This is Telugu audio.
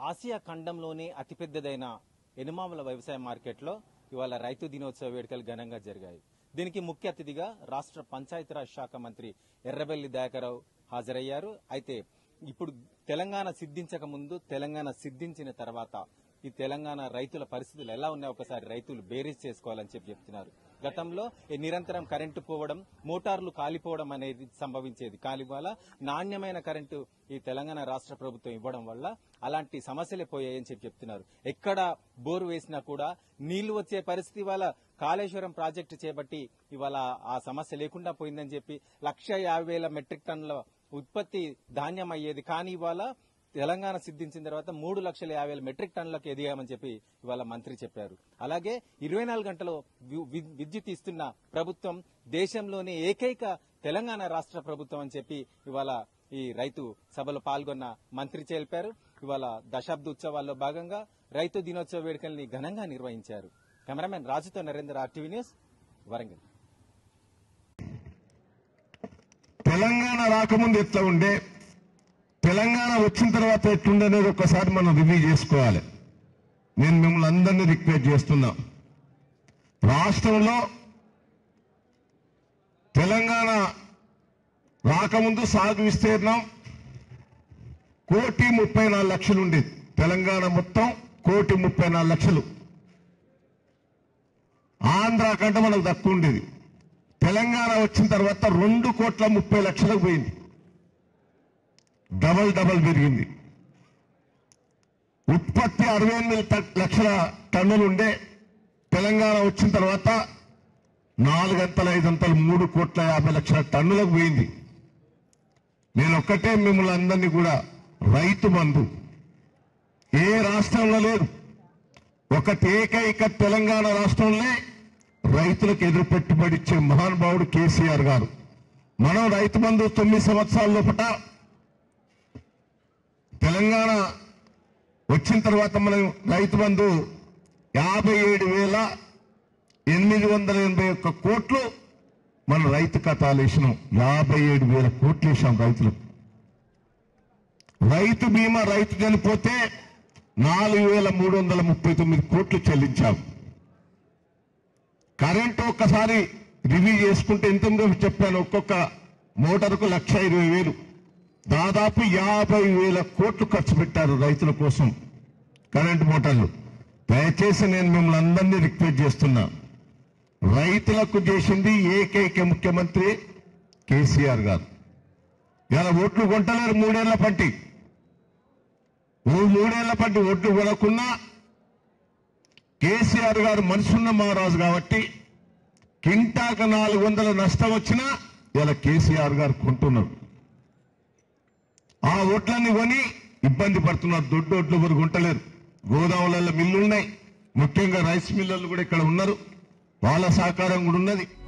ఆసియా ఖండంలోనే అతిపెద్దదైన ఎనుమాముల వ్యవసాయ మార్కెట్లో ఇవాళ రైతు దినోత్సవ వేడుకలు ఘనంగా జరిగాయి దీనికి ముఖ్య అతిథిగా రాష్ట్ర పంచాయతీరాజ్ శాఖ మంత్రి ఎర్రబెల్లి దయాకరావు హాజరయ్యారు అయితే ఇప్పుడు తెలంగాణ సిద్ధించక ముందు తెలంగాణ సిద్ధించిన తర్వాత ఈ తెలంగాణ రైతుల పరిస్థితులు ఎలా ఉన్నాయో ఒకసారి రైతులు బేరీజ్ చేసుకోవాలని చెప్పి చెప్తున్నారు గతంలో ఈ నిరంతరం కరెంటు పోవడం మోటార్లు కాలిపోవడం అనేది సంభవించేది కాలి వల్ల నాణ్యమైన కరెంటు ఈ తెలంగాణ రాష్ట్ర ప్రభుత్వం ఇవ్వడం వల్ల అలాంటి సమస్యలే పోయాయని చెప్పి చెప్తున్నారు ఎక్కడ బోరు వేసినా కూడా నీళ్లు వచ్చే పరిస్థితి వల్ల కాళేశ్వరం ప్రాజెక్టు చేపట్టి ఇవాళ ఆ సమస్య లేకుండా పోయిందని చెప్పి లక్ష యాభై వేల మెట్రిక్ టన్నుల ఉత్పత్తి ధాన్యం అయ్యేది కానీ ఇవాళ తెలంగాణ సిద్ధించిన తర్వాత మూడు లక్షల యాభై వేల మెట్రిక్ టన్నులకు ఎదిగామని చెప్పి ఇవాళ మంత్రి చెప్పారు అలాగే ఇరవై నాలుగు గంటలు వి- వి- విద్యుత్ ఇస్తున్న ప్రభుత్వం దేశంలోనే ఏకైక తెలంగాణ రాష్ట్ర ప్రభుత్వం అని చెప్పి ఇవాళ ఈ రైతు సభలో పాల్గొన్న మంత్రి తెలిపారు ఇవాళ దశాబ్ద ఉత్సవాల్లో భాగంగా రైతు దినోత్సవ వేడుకల్ని ఘనంగా నిర్వహించారు కెమెరామెన్ రాజుతో నరేంద్ర ఆర్టీవీ న్యూస్ వరంగల్ తెలంగాణ రాకముందు ఎట్లా ఉండే తెలంగాణ వచ్చిన తర్వాత ఎట్లుండే అనేది ఒకసారి మనం రివ్యూ చేసుకోవాలి నేను మిమ్మల్ని అందరినీ రిక్వెస్ట్ చేస్తున్నా రాష్ట్రంలో తెలంగాణ రాకముందు సాగు విస్తీర్ణం కోటి ముప్పై నాలుగు లక్షలు ఉండేది తెలంగాణ మొత్తం కోటి ముప్పై నాలుగు లక్షలు ఆంధ్ర కంటే మనకు తక్కువ ఉండేది తెలంగాణ వచ్చిన తర్వాత రెండు కోట్ల ముప్పై లక్షలకు పోయింది డబల్ డబల్ పెరిగింది ఉత్పత్తి అరవై ఎనిమిది ట- లక్షల టన్నులు ఉండే తెలంగాణ వచ్చిన తర్వాత నాలుగంతల ఐదంతలు మూడు కోట్ల యాభై లక్షల టన్నులకు పోయింది నేను ఒక్కటే మిమ్మల్ని అందరినీ కూడా రైతు బంధు ఏ రాష్ట్రంలో లేదు ఒకటి ఏకైక తెలంగాణ రాష్ట్రంలో రైతులకు ఎదురు పెట్టుబడి ఇచ్చే మహానుభావుడు కేసీఆర్ గారు మనం రైతు బంధు తొమ్మిది సంవత్సరాల లోపల తెలంగాణ వచ్చిన తర్వాత మనం రైతు బంధు యాభై ఏడు వేల ఎనిమిది వందల ఎనభై ఒక్క కోట్లు మన రైతు ఖాతాలు వేసినాం యాభై ఏడు వేల కోట్లు వేసాం రైతులకు రైతు బీమా రైతు చనిపోతే నాలుగు వేల మూడు వందల ముప్పై తొమ్మిది కోట్లు చెల్లించాం కరెంటు ఒక్కసారి రివ్యూ చేసుకుంటే ఎంత ఉందో చెప్పాను ఒక్కొక్క మోటార్కు లక్ష ఇరవై వేలు దాదాపు యాభై వేల కోట్లు ఖర్చు పెట్టారు రైతుల కోసం కరెంటు మోటార్లు దయచేసి నేను మిమ్మల్ని అందరినీ రిక్వెస్ట్ చేస్తున్నా రైతులకు చేసింది ఏకైక ముఖ్యమంత్రి కేసీఆర్ గారు ఇలా ఓట్లు కొంటలేరు మూడేళ్ల పట్టి ఓ మూడేళ్ల పట్టి ఓట్లు కొనకున్నా కేసీఆర్ గారు మనసున్న మహారాజు కాబట్టి కింటాక నాలుగు వందల నష్టం వచ్చినా ఇలా కేసీఆర్ గారు కొంటున్నారు ఆ ఓట్లన్నీ కొని ఇబ్బంది పడుతున్నారు దొడ్డు ఓట్లు ఎవరు కొంటలేరు గోదాములలో మిల్లులు ఉన్నాయి ముఖ్యంగా రైస్ మిల్లర్లు కూడా ఇక్కడ ఉన్నారు వాళ్ళ సహకారం కూడా ఉన్నది